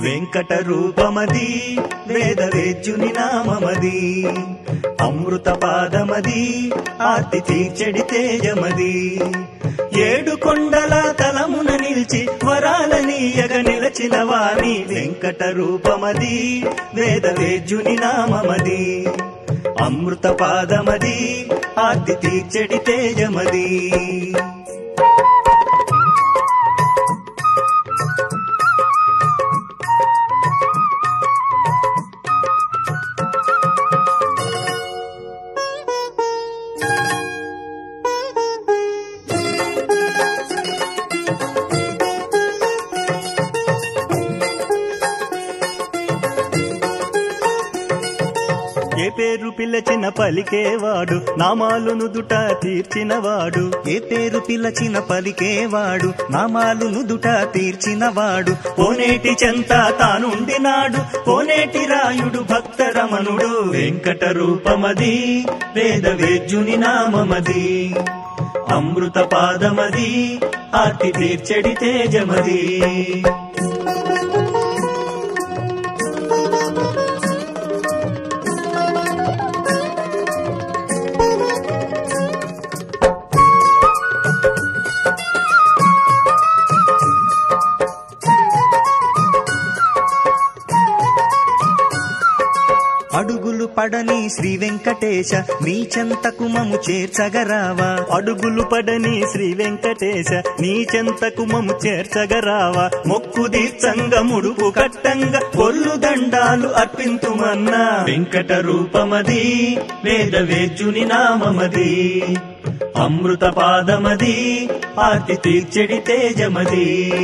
వెంకట రూపమది వేద వేద్యుని నామమది అమృత పాదమది ఆర్తి తీర్చెడి తేజమది ఏడు కొండల తలమున నిలిచి వరాలనీయగ నిలచిన వాణి వెంకట రూపమది వేద వేద్యుని నామమది అమృత పాదమది ఆర్తి తీర్చెడి తేజమది ఏ పేరు పిలచిన పలికేవాడు నామాలు నుదుట తీర్చినవాడు ఏ పేరు పిలచిన పలికేవాడు నామాలు నుదుట తీర్చినవాడు కోనేటి చెంత తానుండినాడు కోనేటి రాయుడు భక్త రమణుడు వెంకట రూపమది వేద వేద్యుని నామమది అమృత పాదమది ఆర్తి తీర్చెడి తేజమది అడుగులు పడని శ్రీ వెంకటేశ నీ చెంతకు మము చేర్చగరావా అడుగులు పడని శ్రీ వెంకటేశ నీ చెంతకు మము చేర్చగరావా మొక్కు దీర్చంగ ముడుపు కట్టంగ కొల్లు దండాలు అర్పింతుమన్నా వెంకట రూపమది వేద వేద్యుని నామమది అమృత పాదమది ఆర్తి తీర్చెడి తేజమది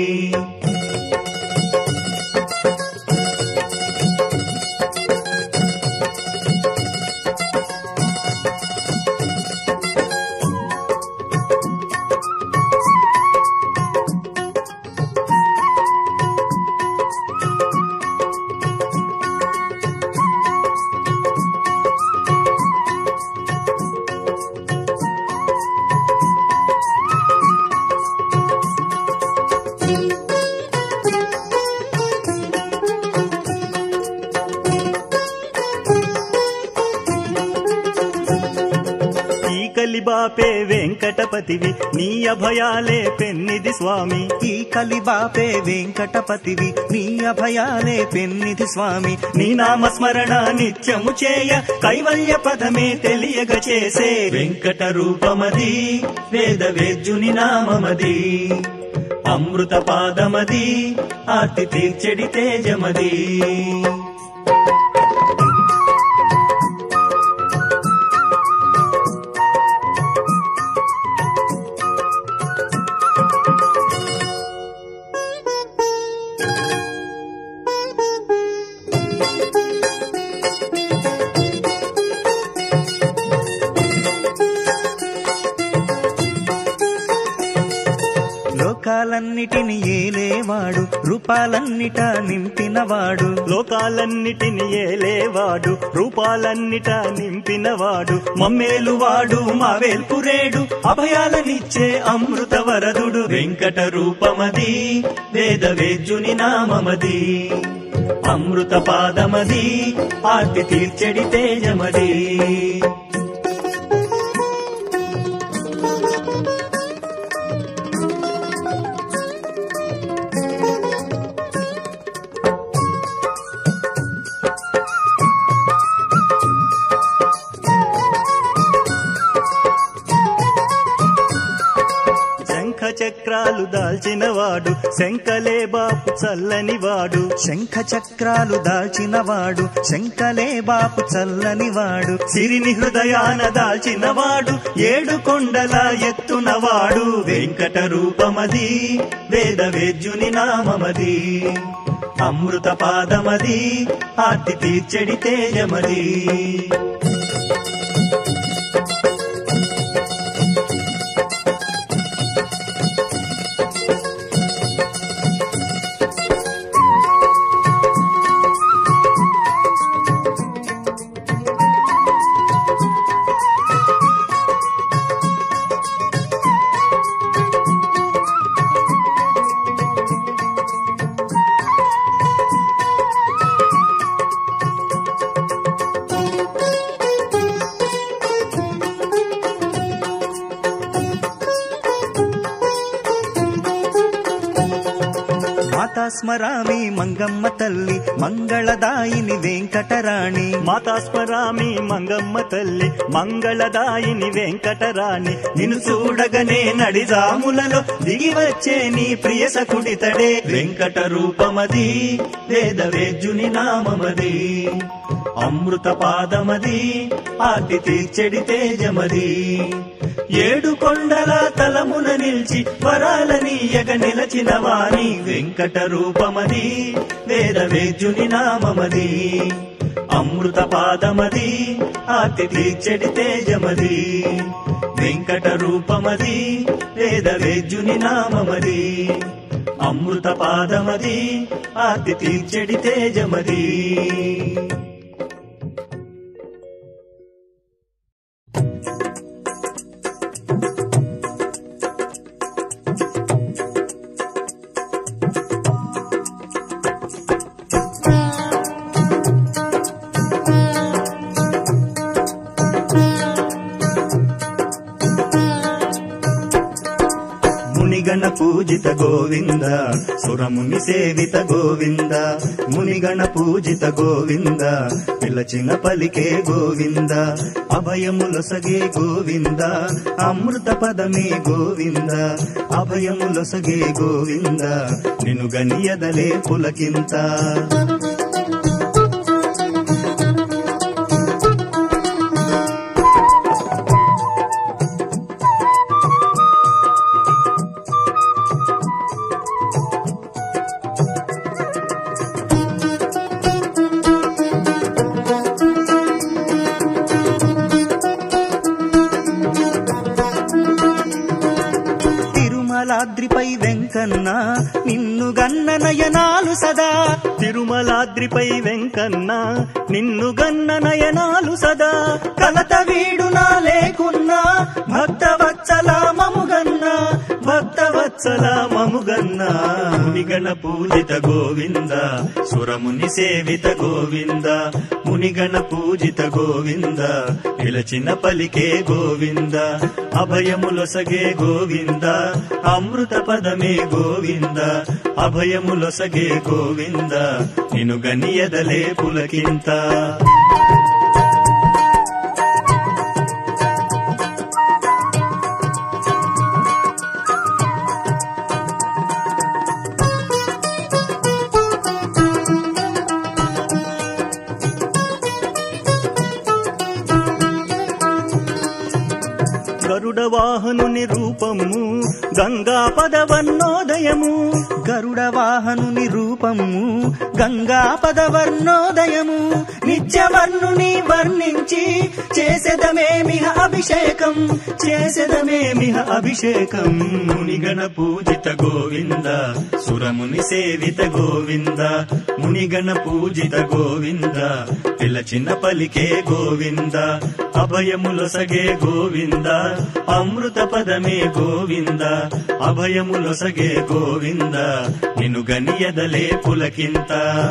ఈ కలిబాపే వెంకటపతివి నీ అభయాలే పెన్నిది స్వామి ఈ కలిబాపే వెంకటపతివి నీ అభయాలే పెన్నిధి స్వామి నీ నామస్మరణ నిత్యము చేయ కైవల్య పదమే తెలియగ చేసే వెంకట రూపమది వేద వేద్యుని నామమది అమృత పాదమది ఆర్తి తీర్చెడి తేజమది లోకాలన్నిటిని ఏలేవాడు రూపాలన్నిట నింపినవాడు లోకాలన్నిటిని ఏలేవాడు రూపాలన్నిట నింపినవాడు మమ్మేలువాడు మా వేల్పురేడు అభయాలనిచ్చే అమృత వరదుడు వెంకట రూపమది వేద వేద్యుని నామమది అమృత పాదమది ఆర్తి తీర్చెడి తేజమది శంఖ చక్రాలు దాల్చినవాడు శంకలే బాపు చల్లనివాడు శంఖ చక్రాలు దాల్చినవాడు శంకలే బాపు చల్లనివాడు సిరిని హృదయాన దాల్చినవాడు ఏడు కొండల ఎత్తునవాడు వెంకట రూపమది వేద వేద్యుని నామమది అమృత పాదమది ఆర్తి తీర్చెడి తేజమది మాతా స్మరామి మంగమ్మ తల్లి మంగళదాయిని వెంకటరాణి మాతా స్మరామి మంగమ్మ తల్లి మంగళదాయిని వెంకటరాణి నిన్ను చూడగనే నడిజాములలో దిగి వచ్చే నీ ప్రియ సకుడితడే వెంకట రూపమది వేద వేద్యుని నామమది అమృత పాదమది ఆర్తి తీర్చెడి తేజమది ఏడు కొండల తలమున నిల్చి వరాలనీయగ నిలచిన వాణి వెంకట రూపమది వేద వేద్యుని నామమది అమృత పాదమది ఆర్తి తీర్చెడి తేజమది వెంకట రూపమది వేద వేద్యుని నామమది అమృత పాదమది ఆర్తి తీర్చెడి తేజమది మునిగణ పూజిత గోవింద సురముని సేవిత గోవింద మునిగణ పూజిత గోవింద పిలచిన పలికే గోవింద అభయములొసగే గోవింద అమృత పదమే గోవింద అభయములొసగే గోవింద నిను గనియదలే పులకింత తిరుమలాద్రిపై వెంకన్న నిన్ను గన్న నయనాలు సదా తిరుమలాద్రిపై వెంకన్న నిన్ను గన్న నయనాలు సదా కలత వీడునా లేకున్నా భక్త వత్సల మముగన్న భక్త వత్సల మముగన్న మునిగణ పూజిత గోవింద సురముని సేవిత గోవింద మునిగణ పూజిత గోవింద పిలచిన పలికే గోవింద అభయములొసగే గోవింద అమృత పదమే గోవింద అభయములొసగే గోవింద నిను గనియదలే పులకింత గరుడ వాహనుని రూపము గంగా పదవన్నోదయము గరుడ వాహనుని రూపము గంగా పదవర్ణోదయము నిత్యవర్ణుని వర్ణించి చేసెదమేమిహ అభిషేకం చేసెదమేమిహ అభిషేకం మునిగణ పూజిత గోవింద సురముని సేవిత గోవింద మునిగణ పూజిత గోవింద పిలచిన పలికే గోవింద అభయములొసగే గోవింద అమృత పదమే గోవింద అభయములొసగే గోవింద నిను గనియదలే పులకింత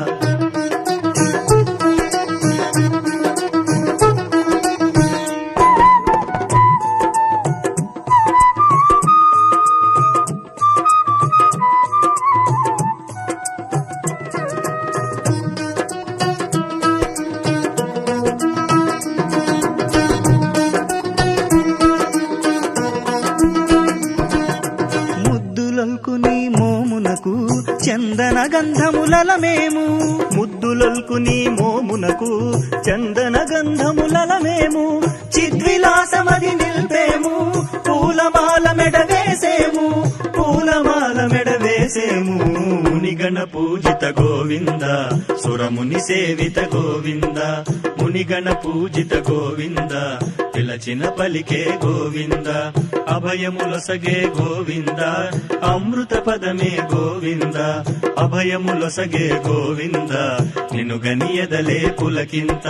ముద్దులొల్కుని మోమునకు చందన గంధములలమేము ముద్దులొల్కు నీ మోమునకు చందన గంధములలమేము చిద్విలాసమది నిల్పేము పూలమాల మెడ వేసేము పూలమాల మెడ వేసేము మునిగణ పూజిత గోవింద సురముని సేవిత గోవింద మునిగణ పూజిత గోవింద పిలచిన పలికే గోవింద అభయములొసగే గోవింద అమృత పదమే గోవింద అభయములొసగే గోవింద నిను గనియదలే పులకింత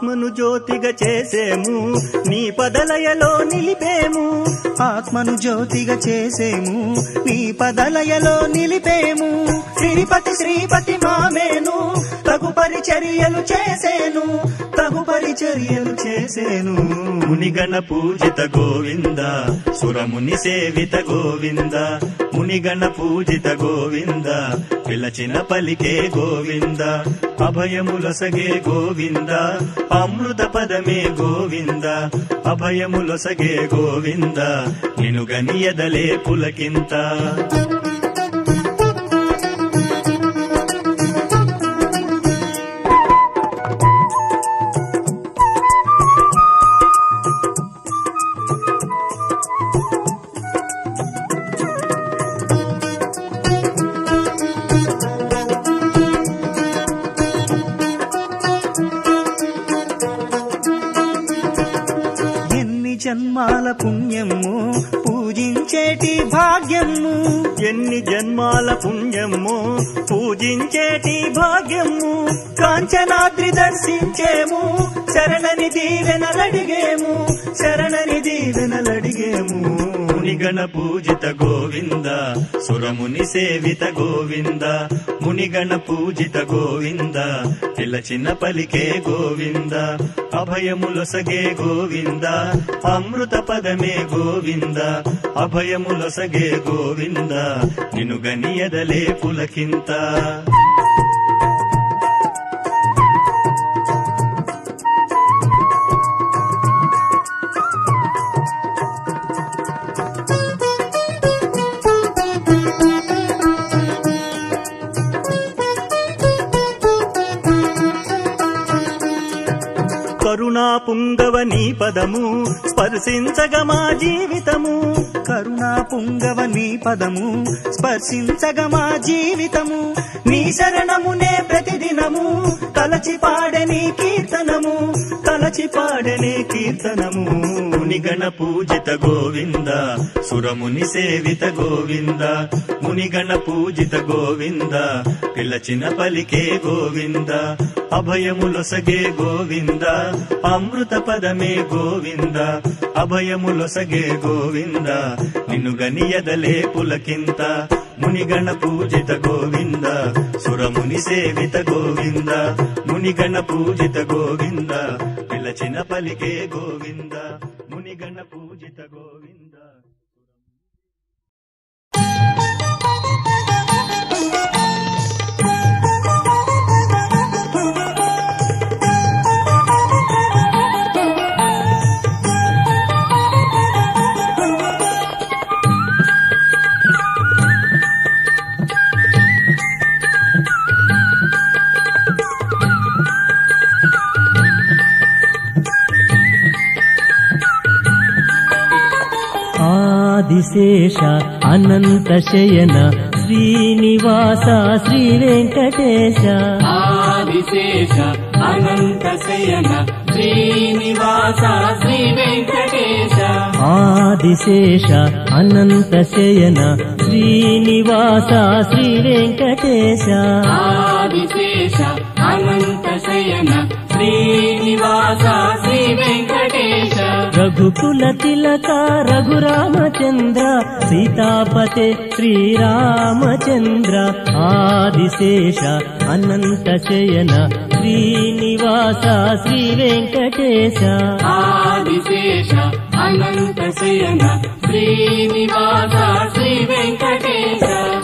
ఆత్మను జ్యోతిగా చేసేము నీ పదలయలో నిలిపేము ఆత్మను జ్యోతిగా చేసేము నీ పదలయలో నిలిపేము శ్రీపతి శ్రీపతి మామేను తగు పరిచర్యలు చేసేను తగు పరిచర్యలు చేసేను మునిగణ పూజిత గోవింద సురముని సేవిత గోవింద మునిగణ పూజిత గోవింద పిలచిన పలికే గోవింద అభయములసగే గోవింద అమృత పదమే గోవింద అభయములసగే గోవింద నిను గనియదలే పులకింత ఎన్ని జన్మాల పుణ్యము పూజించేటి భాగ్యము ఎన్ని జన్మాల పుణ్యము పూజించేటి భాగ్యము కాంచనాద్రి దర్శించేము శరణని దీవెనలడిగేము శరణని దీవెనలడిగేము మునిగణ పూజిత గోవింద సురముని సేవిత గోవింద మునిగణ పూజిత గోవింద పిలచిన పలికే గోవింద అభయములొసగే గోవింద అమృత పదమే గోవింద అభయములొసగే గోవింద నిను గనియదలే పులకింత కరుణా పుంగవ నీ పదము స్పర్శించగ మా జీవితము కరుణా పుంగవ నీ పదము స్పర్శించగ మా జీవితము నీ శరణమునే ప్రతిదినము తలచి పాడని కీర్తనము తలచి పాడని కీర్తనము మునిగణ పూజిత గోవింద సురముని సేవిత గోవింద మునిగణ పూజిత గోవింద పిలచిన పలికే గోవింద అభయములొసగే గోవింద అమృత పదమే గోవింద అభయములొసగే గోవింద నిన్ను గనియదలే పులకింత మునిగణ పూజిత గోవింద సురముని సేవిత గోవింద మునిగణ పూజిత గోవింద పిలచిన పలికే గోవింద మునిగణ పూజిత గోవింద ఆదిశేష అనంత శయన శ్రీనివాస శ్రీ వెంకటేశ ఆదిశేష అనంత శయన శ్రీనివాస శ్రీ వెంకటేశ ఆదిశేష అనంత శయన శ్రీనివాస శ్రీ వెంకటేశ ఆదిశేష అనంత శయన శ్రీనివాస శ్రీ వెంకటేశ రఘుకుల తిలక రఘురామచంద్ర సీతాపతే శ్రీరామచంద్ర ఆదిశేష అనంత శయన శ్రీనివాస శ్రీ వెంకటేశ ఆదిశేష అనంత శయన శ్రీనివాస శ్రీ వెంకటేశ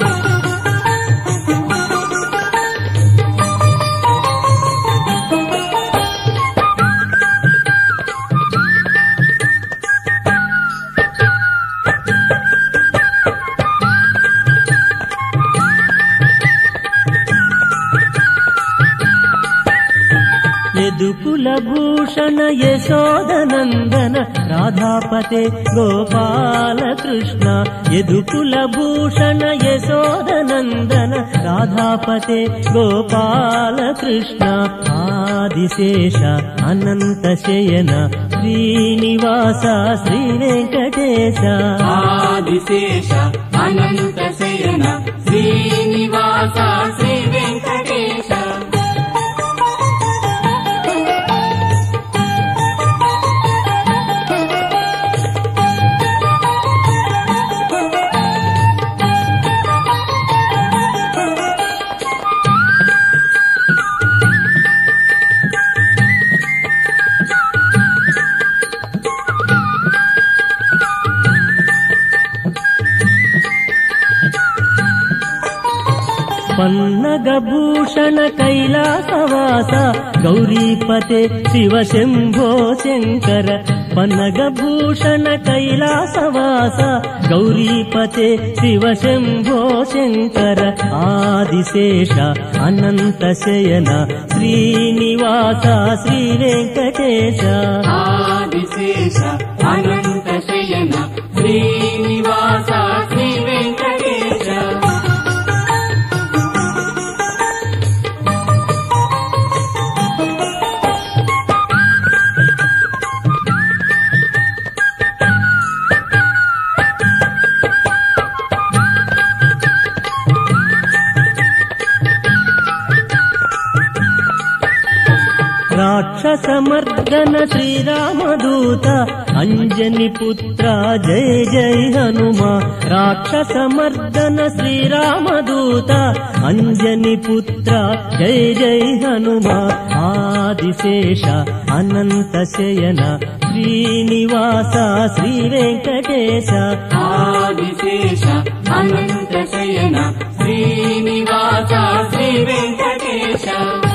యదుకుల భూషణ యశోదనందన రాధాపతే గోపాల కృష్ణ యదుకుల భూషణ యశోదనందన రాధాపతే గోపాల కృష్ణ ఆదిశేష అనంత శయన శ్రీనివాస శ్రీ వెంకటేశ ఆదిశేష అనంత శయన శ్రీనివాస శ్రీ వెంకటేశ పన్నగభూషణ కైలాసవాస గౌరీపతే శివ శంభో శంకర పన్నగభూషణ కైలాసవాస గౌరీపతే శివ శంభో శంకర ఆదిశేష అనంత శయన శ్రీనివాస శ్రీ వెంకటేశ ఆదిశేష అనంత శయన శ్రీనివాస శ్రీ వెంకటేశ రాక్షసమర్దన శ్రీరామదూత అంజని పుత్ర జయ జయ హనుమ రాక్షసమర్దన శ్రీరామదూత అంజని పుత్ర జయ జయ హనుమ ఆదిశేష అనంత శయన శ్రీనివాస శ్రీ వెంకటేశ ఆదిశేష అనంత శయన శ్రీనివాస శ్రీ వెంకటేశ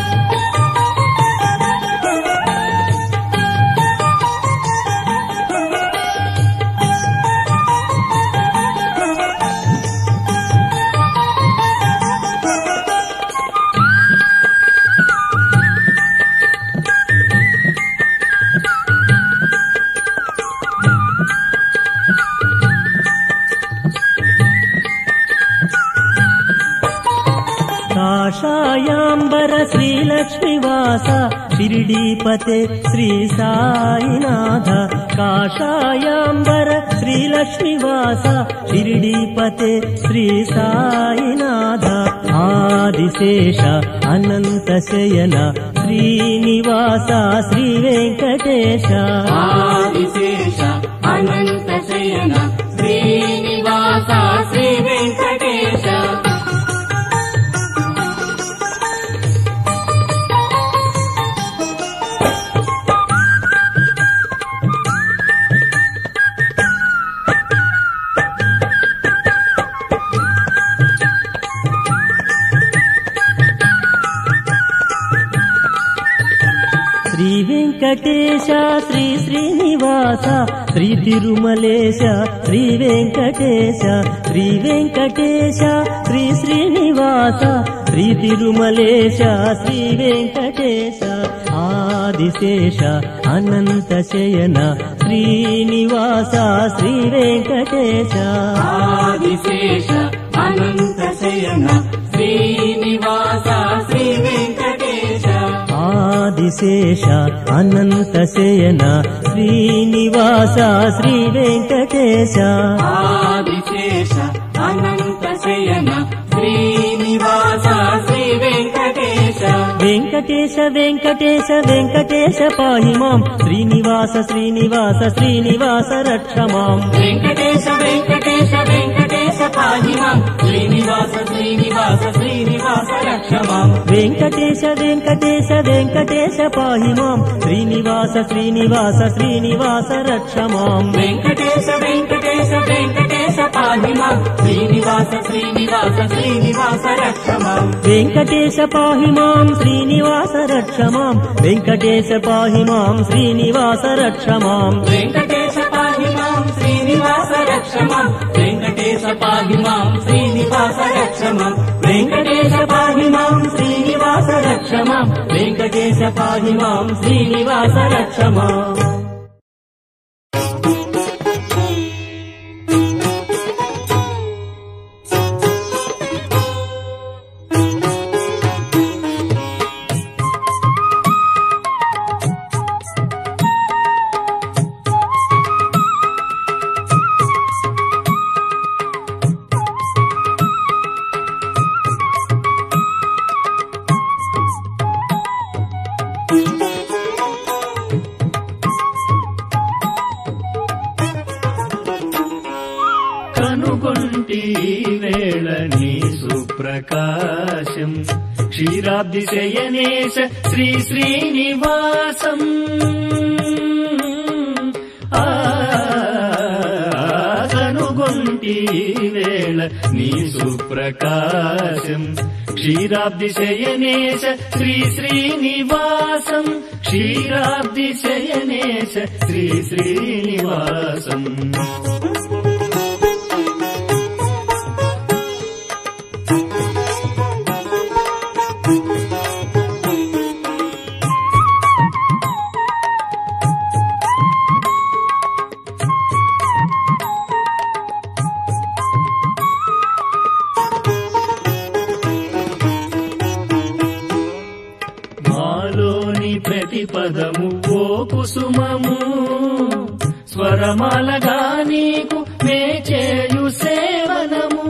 కాషాయాంబర శ్రీలక్ష్మివాస షిరిడీపతే శ్రీ సాయినాథ కాషాయాంబర శ్రీలక్ష్మివాస షిరిడీపతే శ్రీ సాయినాథ ఆదిశేష అనంత శయన శ్రీనివాస శ్రీ వెంకటేశ ఆదిశేష అనంత శయన శ్రీనివాస శ్రీ వెంకటేశ శ్రీ వెంకటేశ శ్రీ శ్రీనివాస శ్రీ తిరుమలేశ శ్రీ వెంకటేశ శ్రీ వెంకటేశ శ్రీ శ్రీనివాస శ్రీ తిరుమలేశ శ్రీ వెంకటేశ ఆదిశేష అనంత శయన శ్రీనివాస శ్రీ వెంకటేశ ఆదిశేష అనంత శయన శ్రీనివాస శ్రీ వెంకటేశ ఆదిశేష అనంత శయన శ్రీనివాస శ్రీ వెంకటేశ ఆదిశేష అనంత శయన శ్రీనివాస శ్రీ వెంకటేశ వెంకటేశ వెంకటేశ వెంకటేశ పాహి మాం శ్రీనివాస శ్రీనివాస శ్రీనివాస రక్ష మాం వెంకటేశ వెంకటేశ వెంకటేశ పాహి మాం శ్రీనివాస శ్రీనివాస శ్రీనివాస రక్ష మాం వెంకటేశ వెంకటేశ వెంకటేశ పాహి మాం శ్రీనివాస శ్రీనివాస శ్రీనివాస రక్ష మాం వెంకటేశ వెంకటేశ వెంకటేశ పాహి మాం శ్రీనివాస శ్రీనివాస శ్రీనివాస రక్ష మాం వెంకటేశ పాహి మాం శ్రీనివాస రక్ష మాం వెంకటేశ పాహి మాం శ్రీనివాస రక్ష మాం వెంకటేశ పాహి మాం శ్రీనివాస రక్ష మాం వెంకటేశ పాహి మాం శ్రీనివాస రక్ష మాం వెంకటేశ పాహి మాం శ్రీనివాస రక్ష మాం వెంకటేశ పాహి మాం శ్రీనివాస రక్ష మాం కనుగొంటి వేళ నీ సుప్రకాశం క్షీరాబ్ది శయనేశ శ్రీ శ్రీనివాసం ఆ, కనుగొంటి వేళ నీ సుప్రకాశం క్షీరాబ్ది శయనేశ శ్రీ శ్రీనివాసం క్షీరాబ్ది శయనేశ శ్రీ శ్రీనివాసం మాలోని ప్రతి పదము ఓ కుసుమము స్వరమాలగా నీకు మే చేయు సేవనము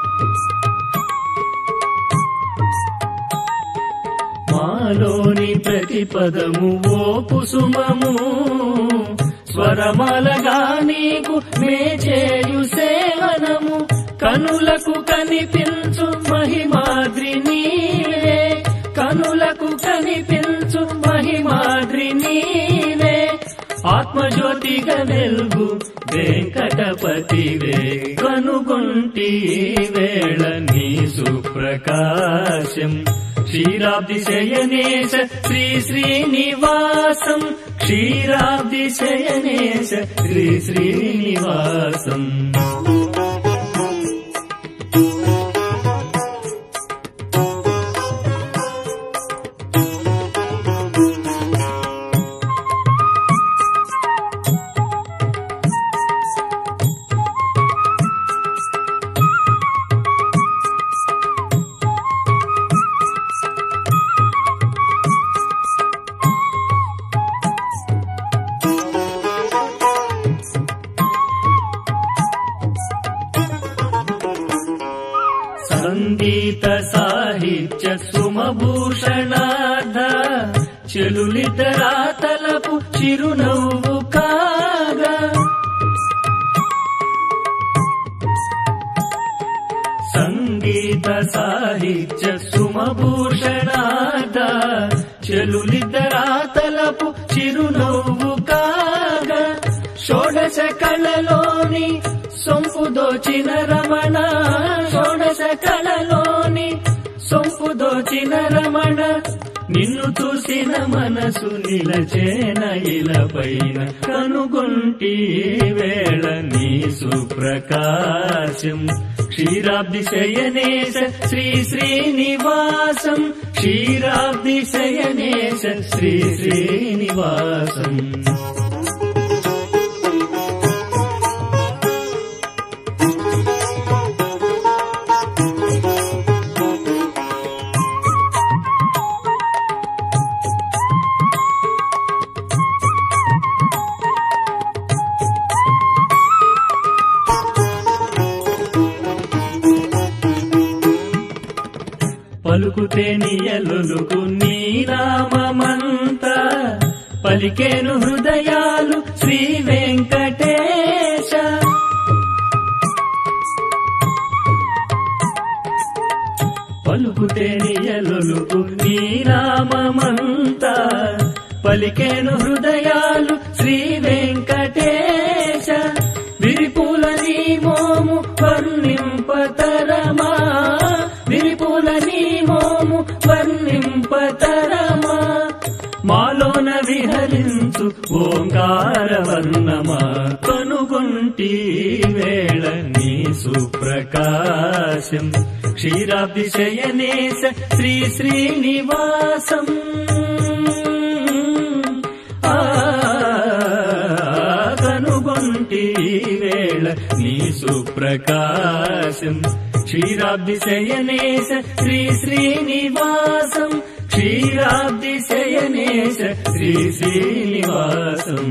మాలోని ప్రతి పదము ఓ కుసుమము స్వరమాలగా నీకు మే చేయు సేవనము కనులకు కనిపించు మహిమాద్రి నీవే కనులకు కనిపించు మహిమాద్రి నీవే ఆత్మజ్యోతిగా వెలుగు వెంకటపతివే కనుగొంటి వేళ నీ సుప్రకాశం క్షీరాబ్ది శయనేశ శ్రీ శ్రీనివాసం క్షీరాబ్ది శయనేశ శ్రీ శ్రీనివాసం సంగీత సాహిత్య సుమభూషణార్థ చెలులితరాతలపు చిరునవ్వు కాగా సంగీత సాహిత్య సుమభూషణార్థ చెలులితరాతలపు చిరునవ్వు కాగా షోడశ కళలోని సొంపు దోచిన రమణ షోడశ కళలోని సొంపు దోచిన రమణ నిన్ను చూసిన మనసు నిలచేన ఇలపైన కనుగొంటి వేళ నీ సుప్రకాశం క్షీరాబ్ది శయనేశ శ్రీ శ్రీనివాసం క్షీరాబ్ది శయనేశ శ్రీ శ్రీనివాసం పలుకుతే నియలుకు నీ నామమంత పలికేను హృదయాలు శ్రీ వెంకటేశ పలుకుతే నియలుకు నీ నామమంత పలికేను హృదయాలు శ్రీ వెంకటేశ విరిపుల నీ మోము వర్ణింపతరమా విరిపుల నీ మోము వర్ణింపతరమా మాలోన విహరించు ఓంకారవర్ణమా కనుగొంటి వేళ నీ సుప్రకాశం క్షీరాబ్ది శయనేశ శ్రీ శ్రీనివాసం ఆ కనుగొంటి వేళ నీ సుప్రకాశం క్షీరాబ్ది శయనేశ శ్రీ శ్రీనివాసం క్షీరాబ్ది శయనేశ శ్రీ శ్రీనివాసం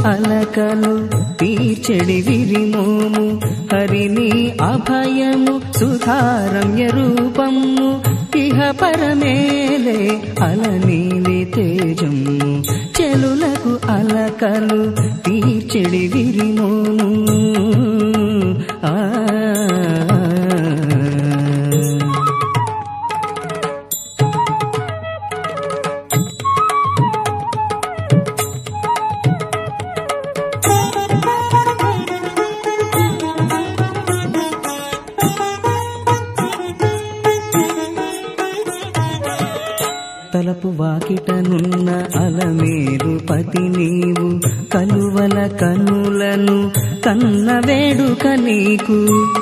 అలకలు తీర్చెడి విరిమోము హరిని అభయము సుధారమ్య రూపము ఇహ పరమేలే అలనీలి తేజము చెలులకు అలకలు తీర్చెడి విరిమోము ఆ తలపు వాకిటనున్న అలమేలు పతి నీవు కలువల కనులను కన్న వేడుక నీకు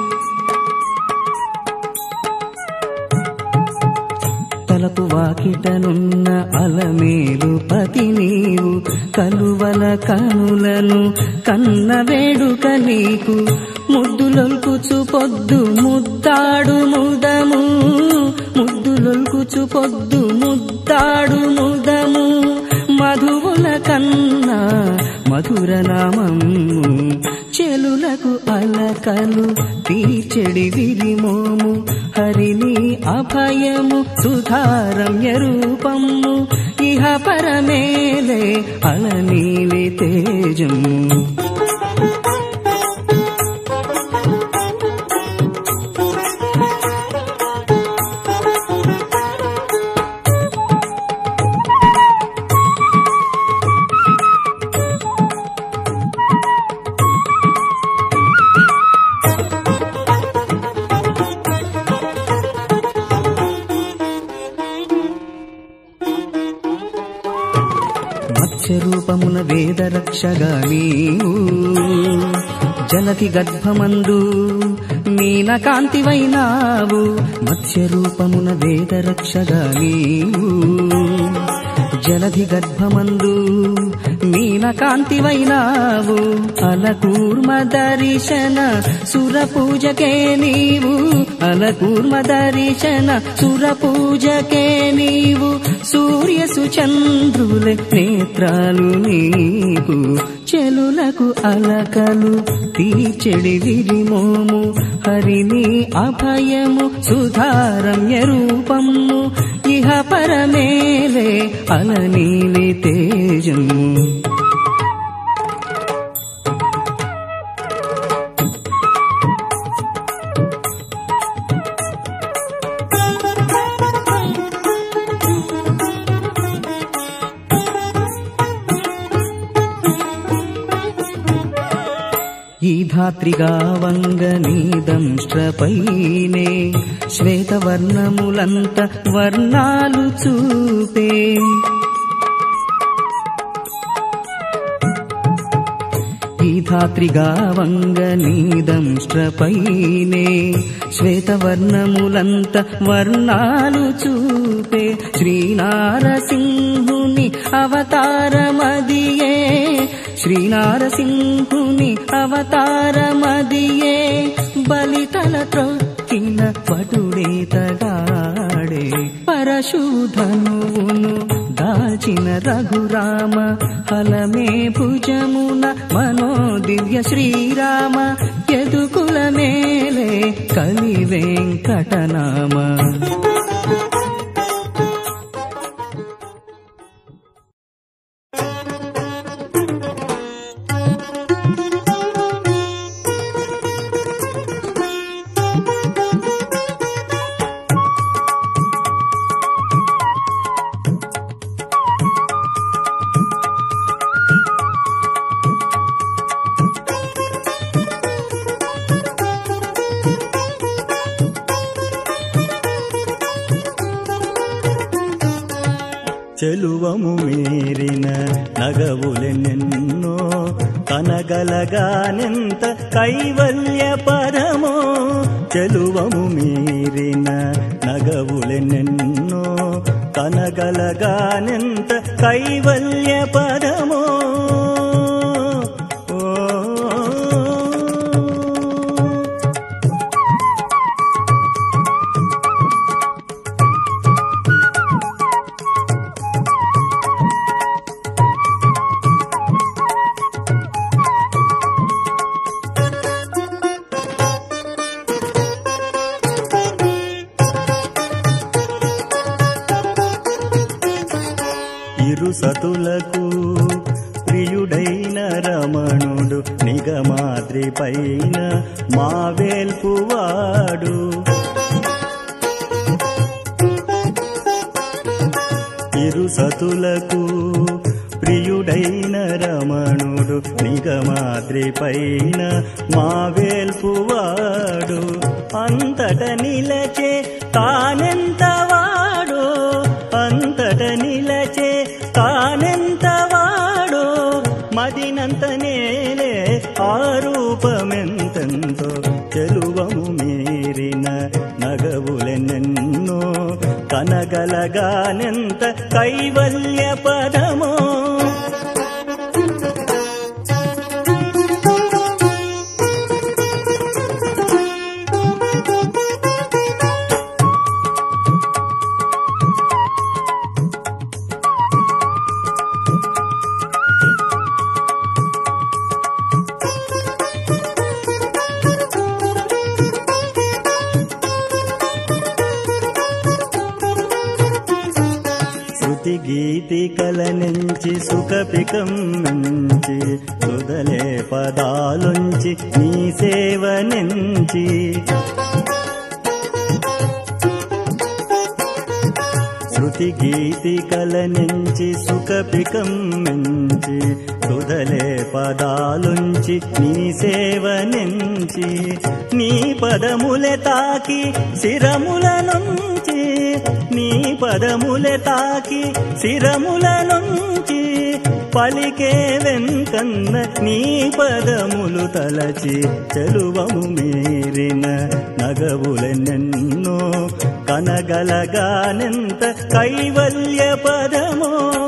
తలపు వాకిటనున్న అలమేలు పతి నీవు కలువల కనులను కన్న వేడుక నీకు ముద్దులొల్కుచు పొద్దు ముద్దాడు ముదము ముద్దులొల్కుచు పొద్దు ముద్దాడు ముదము మధువుల కన్నా మధుర నామము చెలులకు అలకలు తీర్చెడి విరిమోము హరిని అభయము సుధారమ్య రూపము ఇహ పరమేలే అలనీలి తేజము మత్స్య రూపమున వేద రక్షగా నీవు జలతి గర్భమందు మీన కాంతివైనావు మత్స్య రూపమున వేద రక్షగా నీవు జలధి గర్భమందు మీన కాంతివైనావు అలకూర్మ దర్శన సుర పూజకే నీవు అలకూర్మ దర్శన సుర పూజకే నీవు సూర్య సుచంద్రుల నేత్రాలు నీకు చెలులకు అలకలు తీర్చెడి విరిమోము హరిని అభయము సుధారమ్య రూపము ఇహ పరమేలే అలనీలి తేజము ఈ ధాత్రిగా వంగనీదంష్ట్రపైనే శ్వేతవర్ణములంత వర్ణాలు చూపే ఈ ధాత్రిగా వంగనీదంష్ట్రపైనే శ్వేతవర్ణములంత వర్ణాలు చూపే శ్రీనారసింహుని అవతారమదియే శ్రీనారసింహుని అవతారమదియే బలితల త్రొక్కిన పటుడేతగాడే పరశుధనువును దాచిన రఘురామ ఫలమే భుజమున మనో దివ్య శ్రీరామ యదుకుల మేలే కలి వెంకటనామ చెలువము మీరిన నగవులెన్నెన్నో కనగలగానెంత కైవల్య పదమో చెలువము మీరిన నగవులెన్నెన్నో కనగలగానెంత కైవల్య పదమో ఓ సతులకు ప్రియుడైన రమణుడు నిగమాద్రి పైన మా వేల్పువాడు ఇరు సతులకు ప్రియుడైన రమణుడు నిగమాద్రి పైన మా వేల్పువాడు అంతట నిలచే తానెంతవాడు అంతట నిలచే తానెంతవాడు మదినంత నేలే ఆరూపమెంతెంతో చెలువము మీరిన నగవులెన్నెన్నో కనగలగానెంత కైవల్య పదమో శృతి గీతికల నుంచి సుఖపికం నుంచి సుదలే పదాలుంచి నీ సేవ నుంచి శృతి గీతికల నుంచి సుఖపికం నుంచి సుదలే పదాలుంచి నీ సేవ నుంచి నీ పదములే తాకి శిరముల నుంచి నీ పదములే తాకి శిరముల నుంచి పలికే వెంకన్న నీ పదములు తలచి చెలువము మీరిన నగవులెన్నెన్నో కనగలగానెంత కైవల్య పదమో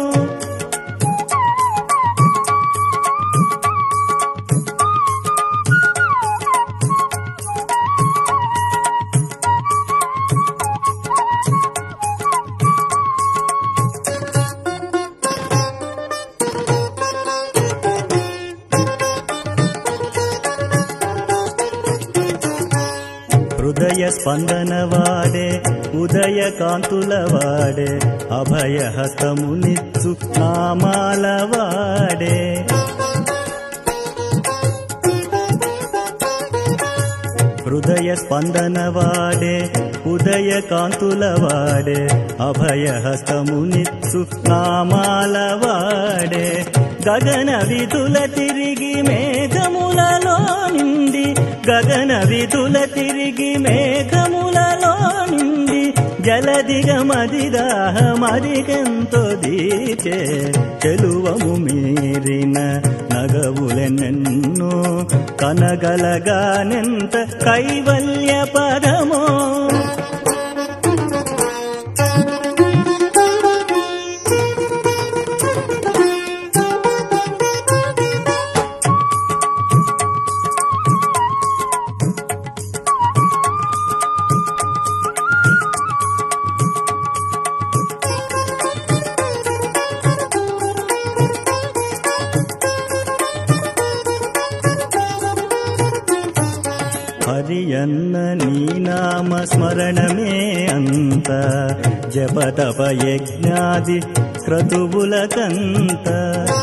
హృదయ స్పందన వాడే ఉదయ కాంతుల వాడే అభయ హస్తమునిచ్చు నామాల వాడే హృదయ స్పందన వాడే ఉదయ కాంతుల వాడే అభయ హస్తమునిచ్చు నామాల వాడే గగన విధుల తిరిగి మేఘములలో నిండి గగన విధుల తిరిగి మేఘములలో నిండి జలదిగ మదిదాహ మరిగెంతో దీచే చెలువము మీరిన నగవులెన్నెన్నో కనగలగానెంత కైవల్య పదమో హరియన్న నీ నామ స్మరణమే అంత జపతప యజ్ఞాది క్రతువులకంత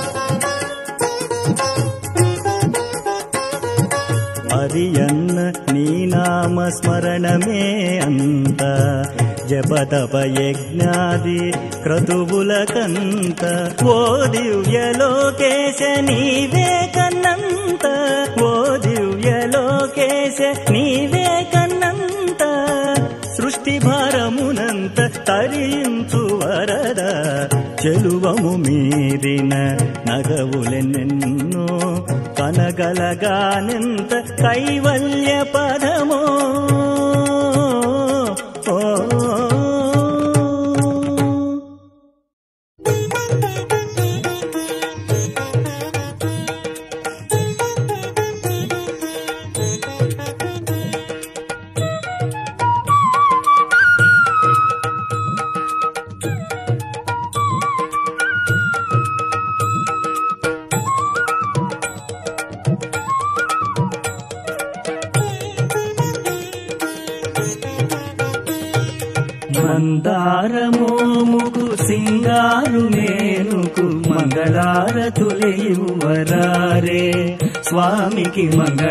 హరియన్న నీ నామ స్మరణమే అంత జపతప యజ్ఞాది క్రతువులకంత ఓ దివ్యలోకేశ నీవే కన్నంత ఓ దివ్యలోకేశ నీవే కన్నంత సృష్టి భారమునంత తరించు వరద చెలువము మీరిన నగవులెన్నెన్నో కనగలగానెంత కైవల్య పదమో ఓ మందారమోముకు సింగారు మేనుకు మంగళారతులయువరారే స్వామికి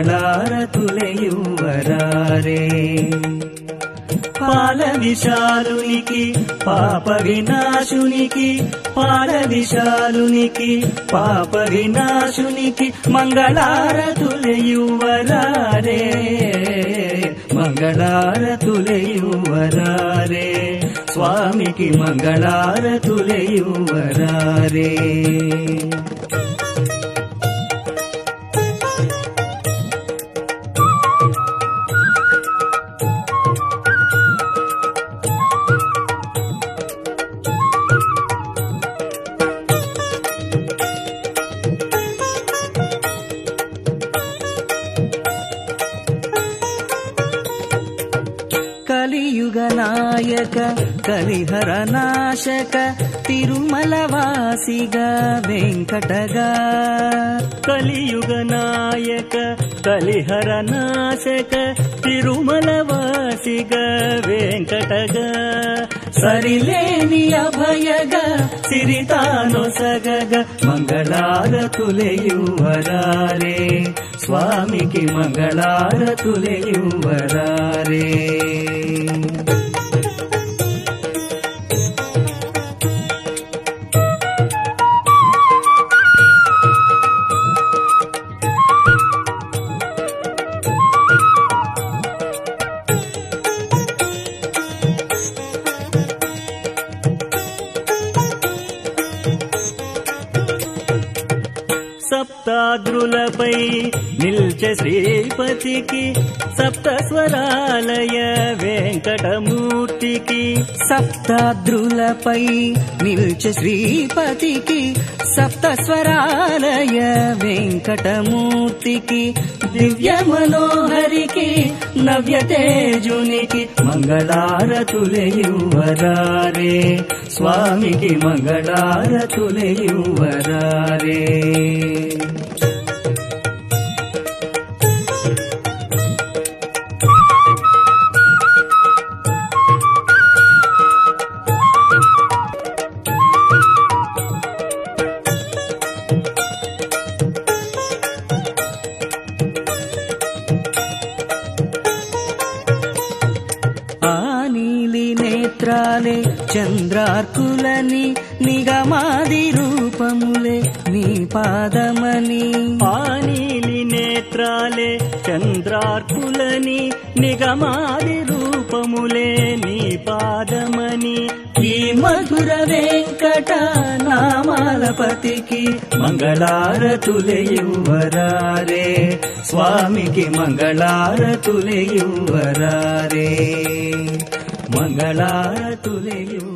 మంగళారతులయువరారే పాల విశాలునికి పాప వినాశునికి పాల విశాలునికి పాప వినాశునికి మంగళారతులయువరారే మంగళారతులయువరారే స్వామికి మంగళారతులయువరారే కలియుగ నాయక కలిహర నాశక తిరుమల వాసిగా వెంకటగా కలియుగ నాయక కలిహర నాశక తిరుమల వాసిగ వెంకటగా సరిలేని అభయగా సిరితాను సగగ మంగళారతులయువరారే స్వామికి మంగళారతులయువరారే సప్తాద్రులపై నిల్చ శ్రీపతికి సప్త స్వరాలయ వెంకటమూర్తికి సప్తాద్రులపై నిల్చ శ్రీపతికి సప్త స్వరాలయ వెంకటమూర్తికి దివ్య మనోహరికి నవ్య తేజునికి మంగళారతులయువరారే స్వామికి మంగళారతులయువరారే ఆ నీలి నేత్రాలే చంద్రార్కులని నిగమాది రూపములే నీ పాదమని ఆ నీలి నేత్రాలే చంద్రార్కులని నిగమాది రూపములే నీ పాదమని ఈ మధుర వెంకట నామాలపతికి మంగళారతులయువరారే స్వామికి మంగళారతులయువరారే మంగళారతులయు